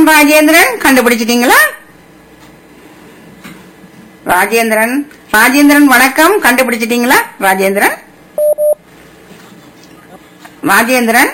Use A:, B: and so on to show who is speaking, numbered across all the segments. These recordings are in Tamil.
A: ராஜேந்திரன் கண்டுபிடிச்சிட்டீங்களா ராஜேந்திரன் ராஜேந்திரன் வணக்கம் கண்டுபிடிச்சிட்டீங்களா ராஜேந்திரன் ராஜேந்திரன்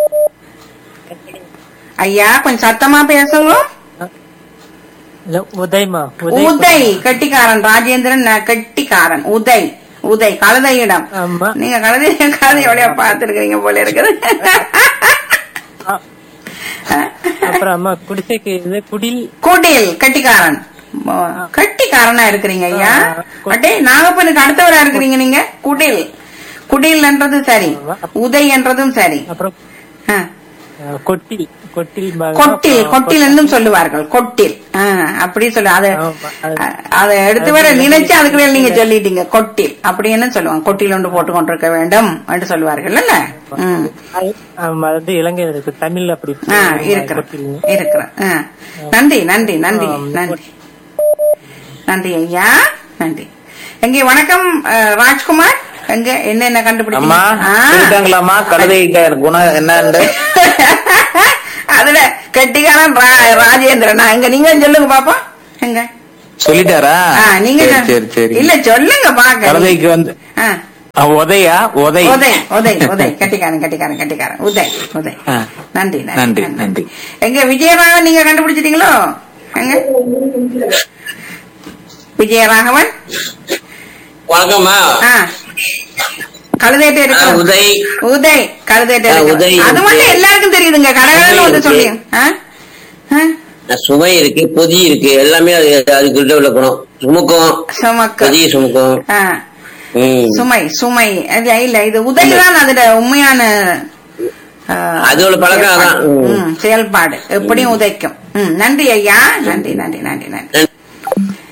A: ஐயா கொஞ்சம் சத்தமா பேசுங்க
B: இல்ல உதய்மா
A: உதய் கெட்டிக்காரன் ராஜேந்திரன் ந- கெட்டிக்காரன் உதய் உதய் கழுதையிடம்
B: ஆமா
A: நீங்க கழுதை கழுதை எவ்வளவு பார்த்திருக்கீங்க போல இருக்குது
B: அ- அப்புறம் அம்மா குடிசைக்கு இது குடில்
A: குடில் கெட்டிக்காரன் ம- கெட்டிக்காரனா இருக்கிறீங்க ஐயா
B: ஆ,
A: அட்டே நாகப்பனுக்கு அடுத்தவரா இருக்கிறீங்க நீங்க குடில் குடில் என்றது சரி உதய் என்றதும் சரி
B: அப்புறம்
A: ஆ.
B: அஹ், கொட்டில் கொட்டில் பாகம்,
A: கொட்டில்
B: அப்புறம்
A: கொட்டில் என்றும் சொல்லுவார்கள் கொட்டில் ஆ, அப்படி சொல்லு அது
B: ஆமா, அது-
A: அ- அதை எடுத்து வர நினைச்சு அதுக்கு மேல நீங்க சொல்லிட்டீங்க கொட்டில் அப்படின்னு சொல்லுவாங்க கொட்டில் ஒன்று போட்டு கொண்டிருக்க வேண்டும் என்று சொல்லுவார்கள் இல்ல ம்.
B: அது- ஆமா, அது வந்து இலங்கையில இருக்கு தமிழ் அப்படி
A: ஆ, இருக்கிறேன்
B: கொட்டில்
A: இருக்கிறேன் ஆ. நன்றி நன்றி நன்றி
B: ஆ,
A: நன்றி நன்றி ஐயா நன்றி எங்கே வணக்கம் அஹ், ராஜ்குமார் எங்க என்னென்ன கண்டுபிடிச்சீங்க
C: அம்மா
A: ஆ.
C: சொல்லிட்டாங்களாம்மா கழுதைகிட்ட குணம் என்னன்னு
A: அதுல கெட்டிக்காரன் ரா- ராஜேந்திரனா எங்க நீங்க சொல்லுங்க பாப்பா எங்க
C: சொல்லிட்டாரா
A: ஆ, நீங்க
C: சரி,
A: சொல்-
C: சரி சரி
A: இல்ல சொல்லுங்க பாக்க
C: கழுதைக்கு வந்து
A: ஆ,
C: ஆ, உதயா உதை
A: உதய் உதய் உதய் கட்டிக்காரன் கட்டிக்காரன் கட்டிக்காரன் உதய் உதய்
C: ஆ.
A: நன்றி
C: நன்றி, நன்றி.
A: எங்க விஜயராகவன் நீங்க கண்டுபிடிச்சிட்டீங்களோ எங்க விஜயராகவன்
D: வணக்கம்மா
A: ஆ கழுதைட்டு
D: ஆ,
A: இருக்கு
D: உதய்
A: உதய் கழுதைட்டு
D: ஆ,
A: இருக்கு
D: உதய்
A: அது மட்டும்
D: இருக்கு.
A: எல்லாருக்கும் தெரியுதுங்க கடகடன்னு
D: உதய்
A: வந்து
D: இருக்கு.
A: சொல்லி ஆ? ஆ?
D: சுமை இருக்கு பொதி இருக்கு எல்லாமே அது அதுக்கிட்ட உள்ள குணம் சுமக்கும்
A: சுமக்கு
D: பொதி சுமக்கும்
A: ஆ
D: ம்.
A: சுமை சுமை அது இல்ல இது உதய் தான் அதோட உண்மையான ஆ,
D: அதோட பழக்கம் அதான். ம்.
A: ம், செயல்பாடு எப்படியும் உதைக்கும் ம், நன்றி ஐயா நன்றி நன்றி நன்றி நன்றி